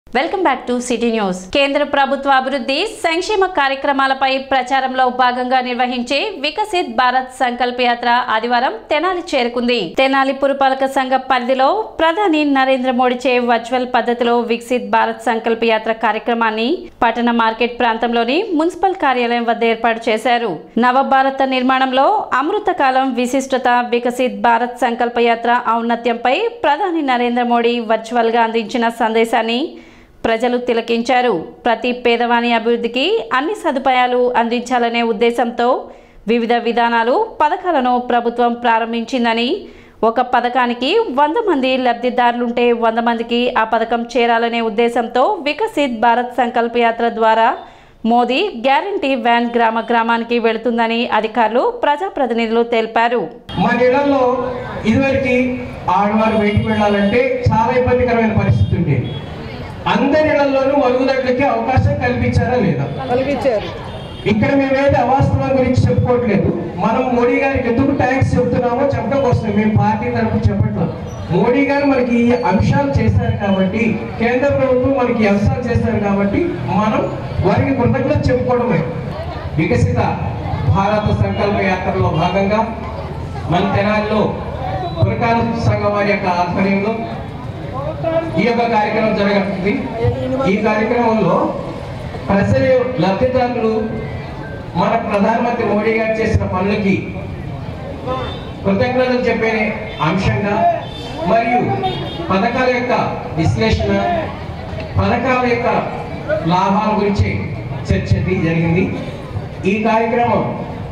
Welcome back to city news కేంద్ర ప్రభుత్వ అభివృద్ధి సంక్షేమ కార్యక్రమాలపై ప్రచారంలో భాగంగా నిర్వహించే వికసిత్ భారత్ సంకల్ప యాత్ర ఆదివారం తెనాలి చేరుకుంది తెనాలి పురపాలక సంఘ పరిధిలో ప్రధాని నరేంద్ర మోడీచే వర్చువల్ పద్ధతిలో వికసిత్ భారత్ సంకల్ప యాత్ర కార్యక్రమాన్ని పట్టణ మార్కెట్ ప్రాంతంలోని మున్సిపల్ కార్యాలయం వద్ద ఏర్పాటు చేశారు నవభారత నిర్మాణంలో అమృత కాలం విశిష్టత వికసిత్ భారత్ సంకల్ప యాత్ర ఔన్నత్యంపై ప్రధాని నరేంద్ర మోడీ వర్చువల్ గా అందించిన సందేశాన్ని ప్రజలు తిలకించారు ప్రతి పేదవాని అభివృద్ధికి అన్ని సదుపాయాలు అందించాలనే ఉద్దేశంతో వివిధ విధానాలు పథకాలను ప్రభుత్వం ప్రారంభించిందని ఒక పథకానికి వంద మంది లబ్ధిదారులుంటే వంద మందికి ఆ పథకం చేరాలనే ఉద్దేశంతో వికసిత్ భారత్ సంకల్ప యాత్ర ద్వారా మోదీ గ్యారంటీ వ్యాన్ గ్రామ గ్రామానికి వెళుతుందని అధికారులు ప్రజాప్రతినిధులు తెలిపారు మన ఇళ్లలో ఇదివరకు ఆడవారు బయటికి వెళ్ళాలంటే చాలా ఇబ్బందికరమైన పరిస్థితి ఉండేది అందరి ఇళ్లలోనూ మరుగుదొడ్లకి అవకాశం కల్పించారా లేదా కలిగించారు ఇక్కడ మేమేది అవాస్తవం గురించి చెప్పుకోవట్లేదు మనం మోడీ గారికి ఎందుకు ట్యాంక్స్ చెప్తున్నామో చెప్పడం కోసం మేము పార్టీ తరఫున చెప్పట్లేదు మోడీ గారు మనకి ఈ అంశాలు చేశారు కాబట్టి కేంద్ర ప్రభుత్వం మనకి ఈ అంశాలు చేశారు కాబట్టి మనం వారికి కృతజ్ఞత చెప్పుకోవడమే వికసిత భారత సంకల్ప యాత్రలో భాగంగా మన తెనాలిలో పురకాల సంఘం వారి యొక్క ఆధ్వర్యంలో ఈ యొక్క కార్యక్రమం జరగనుంది ఈ కార్యక్రమంలో ప్రజలు లబ్ధిదారులు మన ప్రధానమంత్రి మోడీ గారు చేసిన పనులకి కృతజ్ఞతలు చెప్పే అంశంగా మరియు పథకాల యొక్క విశ్లేషణ పథకాల యొక్క లాభాల గురించి చర్చ జరిగింది ఈ కార్యక్రమం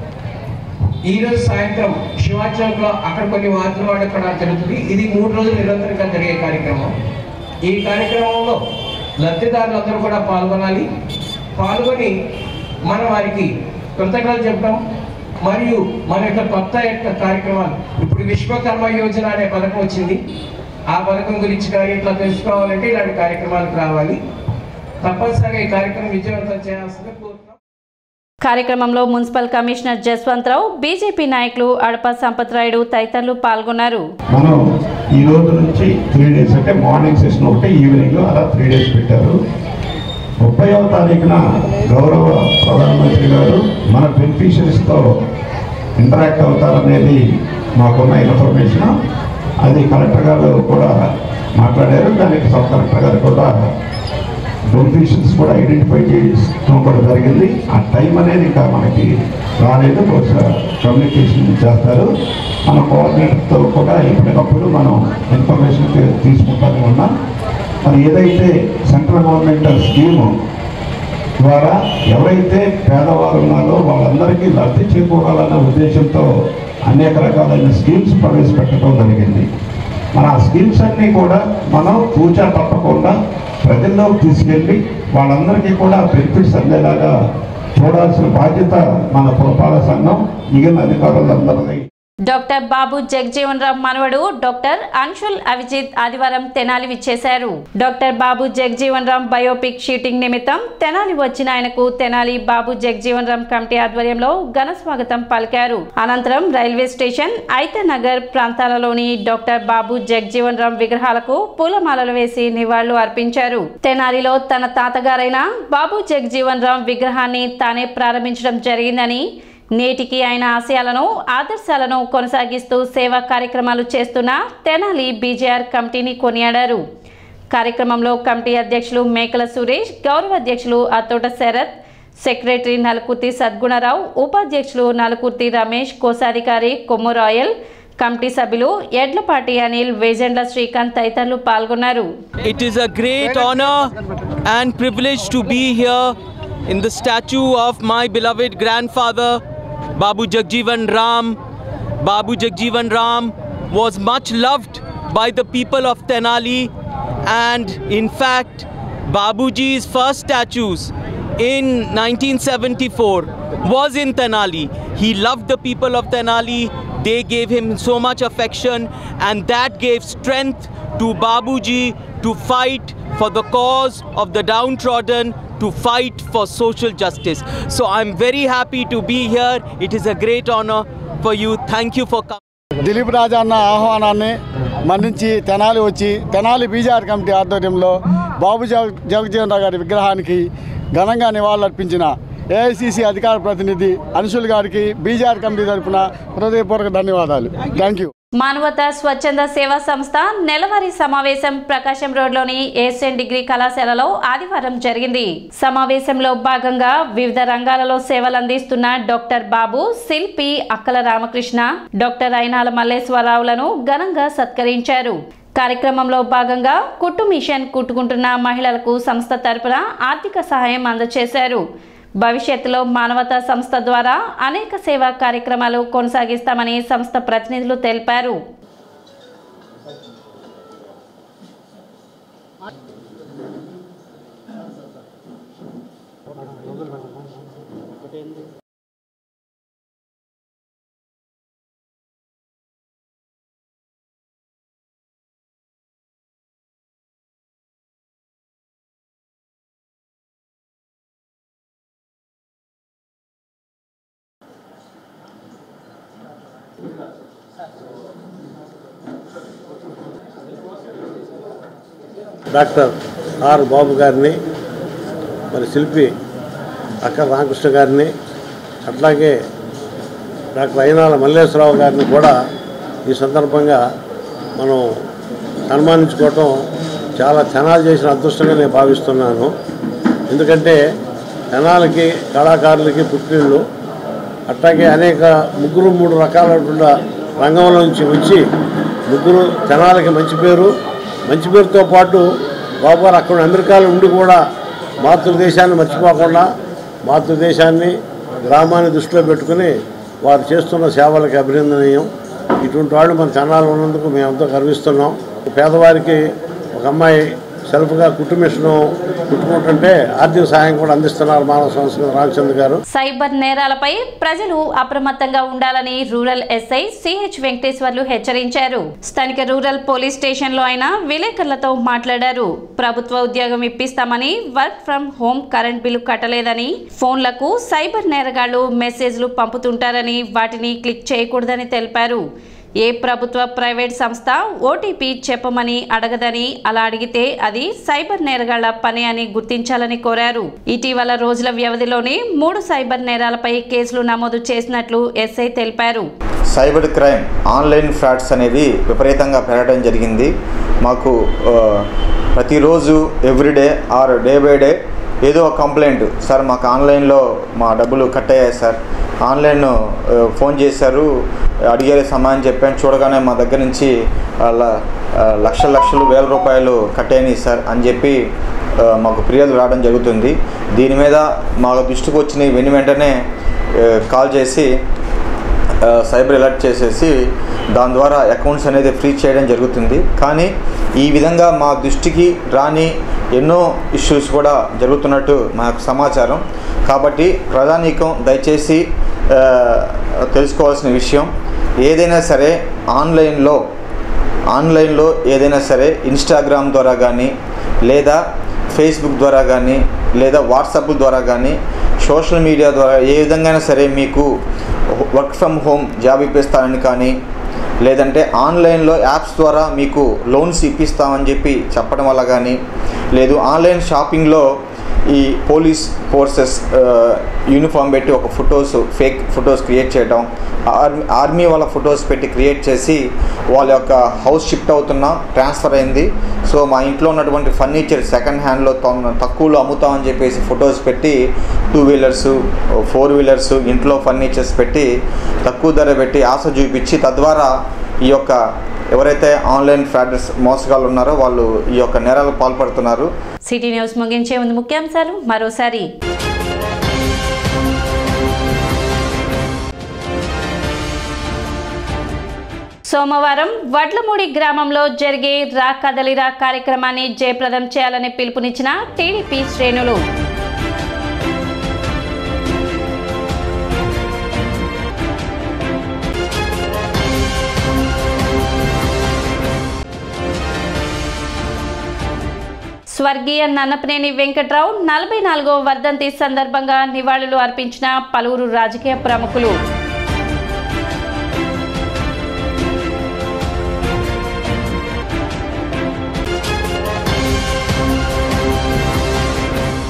ఈ రోజు సాయంత్రం శివాచౌక్ లో అక్కడ కొన్ని వార్తలు వాడక్కడ జరుగుతుంది ఇది మూడు రోజులు నిరంతరంగా జరిగే కార్యక్రమం ఈ కార్యక్రమంలో లబ్ధిదారులందరూ కూడా పాల్గొనాలి పాల్గొని మన వారికి కృతజ్ఞతలు చెప్పడం మరియు మన యొక్క కొత్త యొక్క కార్యక్రమాలు ఇప్పుడు విశ్వకర్మ యోజన అనే పథకం వచ్చింది ఆ పథకం గురించి కానీ ఇట్లా తెలుసుకోవాలంటే ఇలాంటి కార్యక్రమాలకు రావాలి తప్పనిసరిగా ఈ కార్యక్రమం విజయవంతం చేయాల్సిందిగా కోరుతున్నాం కార్యక్రమంలో మున్సిపల్ కమిషనర్ జస్వంతరావు బీజేపీ నాయకులు అడప సంపత్రాయుడు తదితరులు పాల్గొన్నారు మనం ఈ రోజు నుంచి త్రీ డేస్ అంటే మార్నింగ్ సెషన్ ఒకటి ఈవినింగ్ అలా త్రీ డేస్ పెట్టారు ముప్పైవ తారీఖున గౌరవ ప్రధానమంత్రి గారు మన బెనిఫిషరీస్తో ఇంటరాక్ట్ అవుతారనేది మాకున్న ఇన్ఫర్మేషన్ అది కలెక్టర్ గారు కూడా మాట్లాడారు దానికి సబ్ కలెక్టర్ గారు కూడా బెనిఫిషియరీస్ కూడా ఐడెంటిఫై చేయడం కూడా జరిగింది ఆ టైం అనేది ఇంకా మనకి రాలేదు బహుశా కమ్యూనికేషన్ చేస్తారు మన కోఆర్డినేటర్తో కూడా ఎప్పటికప్పుడు మనం ఇన్ఫర్మేషన్ తీసుకుంటానే ఉన్నాం మరి ఏదైతే సెంట్రల్ గవర్నమెంట్ స్కీము ద్వారా ఎవరైతే పేదవారు ఉన్నారో వాళ్ళందరికీ లబ్ధి చేకూరాలన్న ఉద్దేశంతో అనేక రకాలైన స్కీమ్స్ ప్రవేశపెట్టడం జరిగింది మన ఆ స్కీమ్స్ అన్నీ కూడా మనం తూచా తప్పకుండా ప్రజల్లోకి తీసుకెళ్ళి వాళ్ళందరికీ కూడా బెనిఫిట్స్ అందేలాగా చూడాల్సిన బాధ్యత మన పురపాలక సంఘం మిగిలిన అధికారులందరినీ డాక్టర్ బాబు జగజీవన్ రామ్ మనవడు డాక్టర్ అన్షుల్ అవిజిత్ ఆదివారం తెనాలి విచ్చేశారు doctor Babu Jagjivan Ram biopic shooting నిమిత్తం తెనాలి వచ్చిన ఆయనకు తెనాలి బాబు జగజీవన్ రామ్ కమిటీ ఆధ్వర్యంలో ఘన స్వాగతం పలికారు అనంతరం రైల్వే స్టేషన్ ఐతనగర్ ప్రాంతాలలోని డాక్టర్ బాబు జగజీవన్ రామ్ విగ్రహాలకు పూలమాలలు వేసి నివాళులు అర్పించారు తెనాలిలో తన తాతగారైన బాబు జగజీవన్ రామ్ విగ్రహాన్ని తానే ప్రారంభించడం జరిగిందని నేటికి ఆయన ఆశయాలను ఆదర్శాలను కొనసాగిస్తూ సేవా కార్యక్రమాలు చేస్తున్న తెనాలి బీజేఆర్ కమిటీని కొనియాడారు కార్యక్రమంలో కమిటీ అధ్యక్షులు మేకల సురేష్ గౌరవ అధ్యక్షులు అత్తోట శరత్ సెక్రటరీ నలుకుర్తి సద్గుణరావు ఉపాధ్యక్షులు నలుకుర్తి రమేష్ కోశాధికారి కొమ్ము రాయల్ కమిటీ సభ్యులు ఎడ్లపాటి అనిల్ వేజెండ్ల శ్రీకాంత్ తదితరులు పాల్గొన్నారు It is a great honor and privilege to be here in the statue of my beloved grandfather, Babu Jagjeevan Ram. Babu Jagjeevan Ram was much loved by the people of Tenali, and in fact, Babuji's first statues in 1974 was in Tenali. He loved the people of Tenali. They gave him so much affection, and that gave strength to Babuji to fight for the cause of the downtrodden, to fight for social justice. So I'm very happy to be here. It is a great honor for you. Thank you for coming. Dilip రాజా అన్న ఆహ్వానాన్ని మరణించి తెనాలి వచ్చి Tenali బీజార్ committee ఆధ్వర్యంలో బాబు జగ జగజీవన్ రావు గారి విగ్రహానికి ఘనంగా నివాళులర్పించిన AICC అధికార ప్రతినిధి అన్షుల్ గారికి బీజార్ కమిటీ తరఫున హృదయపూర్వక ధన్యవాదాలు థ్యాంక్ యూ మానవత స్వచ్ఛంద సేవా సంస్థ నెలవారీ సమావేశం ప్రకాశం రోడ్లోని ఏషియన్ డిగ్రీ కళాశాలలో ఆదివారం జరిగింది సమావేశంలో భాగంగా వివిధ రంగాలలో సేవలు అందిస్తున్న డాక్టర్ బాబు శిల్పి అక్కల రామకృష్ణ డాక్టర్ అయినాల మల్లేశ్వరరావులను ఘనంగా సత్కరించారు కార్యక్రమంలో భాగంగా కుట్టు మిషన్ కుట్టుకుంటున్న మహిళలకు సంస్థ తరపున ఆర్థిక సహాయం అందజేశారు భవిష్యత్తులో మానవతా సంస్థ ద్వారా అనేక సేవా కార్యక్రమాలు కొనసాగిస్తామని సంస్థ ప్రతినిధులు తెలిపారు డాక్టర్ ఆర్ బాబు గారిని మరి శిల్పి అక్క రామకృష్ణ గారిని అట్లాగే డాక్టర్ అయినాల మల్లేశ్వరరావు గారిని కూడా ఈ సందర్భంగా మనం సన్మానించుకోవటం చాలా తెనాలు చేసిన అదృష్టంగా నేను భావిస్తున్నాను ఎందుకంటే తెనాలకి కళాకారులకి పుట్టినిళ్ళు అట్లాగే అనేక ముగ్గురు మూడు రకాలైన రంగంలో నుంచి వచ్చి ముగ్గురు తెనాలకి మంచి పేరు మంచి పేరుతో పాటు బాబు గారు అక్కడ అమెరికాలో ఉండి కూడా మాతృదేశాన్ని మర్చిపోకుండా మాతృదేశాన్ని గ్రామాన్ని దృష్టిలో పెట్టుకుని వారు చేస్తున్న సేవలకు అభినందనీయం ఇటువంటి వాళ్ళు మన తెనాలు ఉన్నందుకు మేము ఎంతో గర్విస్తున్నాం పేదవారికి ఒక అమ్మాయి సెల్ఫ్గా కుట్టు మిషను కుట్టుకుంటుంటే ఆర్థిక సహాయం కూడా అందిస్తున్నారు మానవ సంస్థ రామచంద్ర గారు సైబర్ నేరాలపై ప్రజలు అప్రమత్తంగా ఉండాలని రూరల్ ఎస్ఐ సిహెచ్ వెంకటేశ్వర్లు హెచ్చరించారు స్థానిక రూరల్ పోలీస్ స్టేషన్లో ఆయన విలేకరులతో మాట్లాడారు ప్రభుత్వ ఉద్యోగం ఇప్పిస్తామని work from home current bill కట్టలేదని ఫోన్లకు సైబర్ నేరగాళ్లు మెసేజ్లు పంపుతుంటారని వాటిని క్లిక్ చేయకూడదని తెలిపారు ఏ ప్రభుత్వ ప్రైవేట్ సంస్థ ఓటీపీ చెప్పమని అడగదని అలా అడిగితే అది సైబర్ నేరగాళ్ల పని అని గుర్తించాలని కోరారు ఇటీవల రోజుల వ్యవధిలోనే మూడు సైబర్ నేరాలపై కేసులు నమోదు చేసినట్లు ఎస్ఐ తెలిపారు సైబర్ క్రైమ్ ఆన్లైన్ ఫ్రాడ్స్ అనేవి విపరీతంగా పెరగడం జరిగింది మాకు ఆ, ప్రతిరోజు everyday or day by day ఏదో ఒక కంప్లైంట్ సార్ మాకు ఆన్లైన్లో మా డబ్బులు కట్ అయ్యాయి సార్ ఆన్లైన్ ఆ, ఫోన్ చేశారు అడిగారు సమాధానం చెప్పాను చూడగానే మా దగ్గర నుంచి అలా ఆ, లక్షల లక్షలు వేల రూపాయలు కట్ అయినాయి సార్ అని చెప్పి ఆ, మాకు ఫిర్యాదు రావడం జరుగుతుంది దీని మీద మా దృష్టికి వచ్చిన వెను వెంటనే ఆ, కాల్ చేసి ఆ, సైబర్ అలర్ట్ చేసేసి దాని ద్వారా అకౌంట్స్ అనేది ఫ్రీ చేయడం జరుగుతుంది కానీ ఈ విధంగా మా దృష్టికి రాని ఎన్నో ఇష్యూస్ కూడా జరుగుతున్నట్టు మాకు సమాచారం కాబట్టి ప్రధానికం దయచేసి ఆ, తెలుసుకోవాల్సిన విషయం ఏదైనా సరే ఆన్లైన్లో ఆన్లైన్లో ఏదైనా సరే ఇన్స్టాగ్రామ్ ద్వారా కానీ లేదా ఫేస్బుక్ ద్వారా కానీ లేదా వాట్సాప్ ద్వారా కానీ సోషల్ మీడియా ద్వారా ఏ విధంగా సరే మీకు వర్క్ ఫ్రమ్ హోమ్ జాబ్ ఇప్పిస్తానని కానీ లేదంటే ఆన్లైన్లో యాప్స్ ద్వారా మీకు లోన్స్ ఇప్పిస్తామని చెప్పి చెప్పడం వల్ల కానీ లేదు ఆన్లైన్ షాపింగ్లో ఈ పోలీస్ ఫోర్సెస్ యూనిఫామ్ పెట్టి ఒక ఫొటోస్ ఫేక్ ఫొటోస్ క్రియేట్ చేయడం ఆర్మీ ఆర్మీ వాళ్ళ ఫొటోస్ పెట్టి క్రియేట్ చేసి వాళ్ళ యొక్క హౌస్ షిఫ్ట్ అవుతున్నా ట్రాన్స్ఫర్ అయింది సో మా ఇంట్లో ఉన్నటువంటి ఫర్నిచర్ సెకండ్ హ్యాండ్లో తక్కువలో అమ్ముతామని చెప్పేసి ఫొటోస్ పెట్టి టూ వీలర్స్ ఫోర్ వీలర్స్ ఇంట్లో ఫర్నిచర్స్ పెట్టి తక్కువ ధర పెట్టి ఆశ చూపించి తద్వారా ఈ యొక్క ఎవరైతే ఆన్లైన్ ఫ్రాడర్స్ మోసగాళ్ళు ఉన్నారో వాళ్ళు ఈ యొక్క నేరాలకు పాల్పడుతున్నారు సిటీ న్యూస్ ముగించే ముందు ముఖ్యాంశాలు మరోసారి సోమవారం వడ్లమూడి గ్రామంలో జరిగే రా కదలిరా కార్యక్రమాన్ని జయప్రదం చేయాలని పిలుపునిచ్చిన టీడీపీ శ్రేణులు స్వర్గీయ నన్నపనేని వెంకట్రావు నలభై నాలుగో వర్ధంతి సందర్భంగా నివాళులు అర్పించిన పలువురు రాజకీయ ప్రముఖులు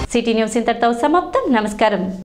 సిటీ న్యూస్ ఇంతటితో సమాప్తం నమస్కారం